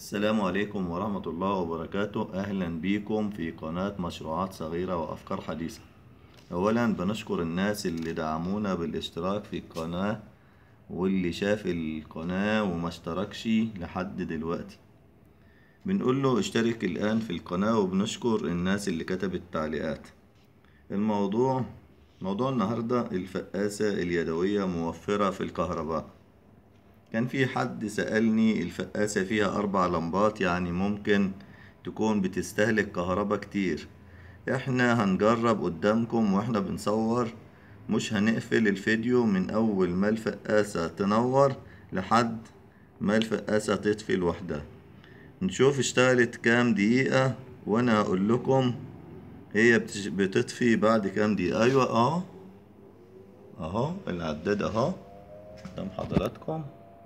السلام عليكم ورحمة الله وبركاته أهلا بيكم في قناة مشروعات صغيرة وأفكار حديثة أولا بنشكر الناس اللي دعمونا بالاشتراك في القناة واللي شاف القناة وما اشتركش لحد دلوقتي بنقول له اشترك الآن في القناة وبنشكر الناس اللي كتبت تعليقات الموضوع موضوع النهاردة الفقاسة اليدوية موفرة في الكهرباء كان في حد سألني الفقاسة فيها أربع لمبات يعني ممكن تكون بتستهلك كهرباء كتير احنا هنجرب قدامكم واحنا بنصور مش هنقفل الفيديو من أول ما الفقاسة تنور لحد ما الفقاسة تطفي لوحدها نشوف اشتغلت كام دقيقة وانا هقول لكم هي بتش- بتطفي بعد كام دقيقة ايوه اهو اهو العداد اهو قدام حضراتكم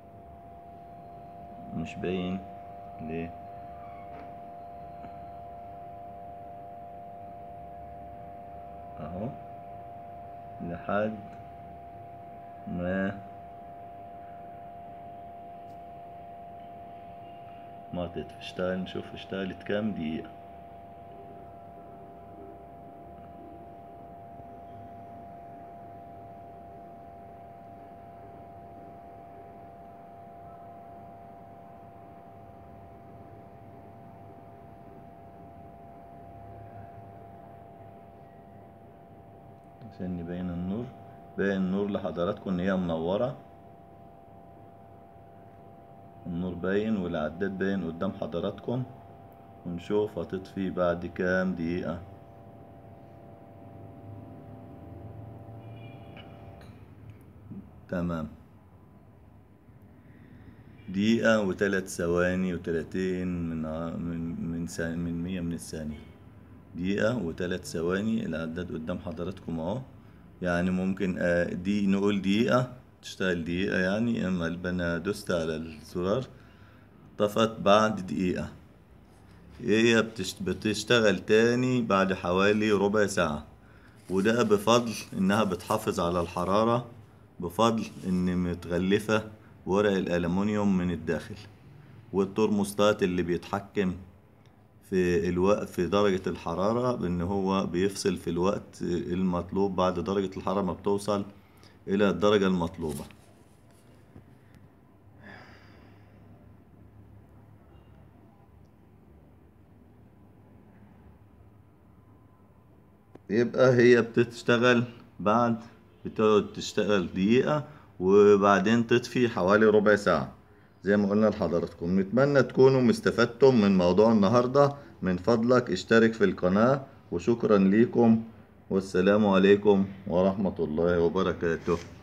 مش باين ليه اهو لحد ما ما تطفي اشتغل نشوف اشتغلت كام دقيقة عشان نبين النور باين النور لحضراتكم ان هي منورة النور باين والعداد باين قدام حضراتكم ونشوف هتطفي بعد كام دقيقة تمام دقيقة وثلاث ثواني وثلاثين من ع- من من ثانية من مية من الثانية دقيقة وثلاث ثواني العداد قدام حضراتكم اهو يعني ممكن آه، دي نقول دقيقة تشتغل دقيقة يعني اما انا دوست على الزرار طفت بعد دقيقة هي بتشت- بتشتغل تاني بعد حوالي ربع ساعة وده بفضل انها بتحافظ على الحرارة بفضل ان متغلفة ورق الألمونيوم من الداخل والترموستات اللي بيتحكم في الوقت في درجة الحرارة بان هو بيفصل في الوقت المطلوب بعد درجة الحرارة ما بتوصل الى الدرجة المطلوبة يبقى هي بتشتغل بعد بتقعد تشتغل دقيقة وبعدين تطفي حوالي ربع ساعة زي ما قلنا لحضراتكم نتمنى تكونوا مستفدتم من موضوع النهاردة من فضلك اشترك في القناة وشكرا ليكم والسلام عليكم ورحمة الله وبركاته